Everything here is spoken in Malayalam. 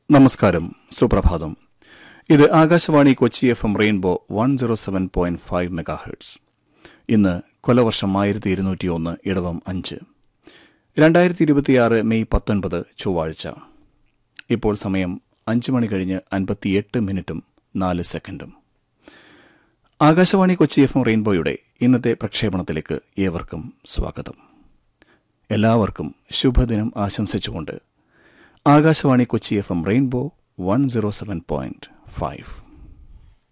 നമസ്കാരം സുപ്രഭാതം ഇത് Akashvani Kochi F M rainbow one zero seven point five megahertz ഇന്ന് കൊലവർഷം ആയിരത്തി ഇരുന്നൂറ്റി ഒന്ന് ഇടവം അഞ്ച് രണ്ടായിരത്തി ഇരുപത്തിയാറ് മെയ് പത്തൊൻപത് ചൊവ്വാഴ്ച ഇപ്പോൾ സമയം അഞ്ച് മണി കഴിഞ്ഞ് അൻപത്തിയെട്ട് മിനിറ്റും നാല് സെക്കൻഡും ആകാശവാണി കൊച്ചി എഫ് എം റെയിൻബോയുടെ ഇന്നത്തെ പ്രക്ഷേപണത്തിലേക്ക് ഏവർക്കും സ്വാഗതം എല്ലാവർക്കും ശുഭദിനം ആശംസിച്ചുകൊണ്ട് Akashvani Kochi F M rainbow one zero seven point five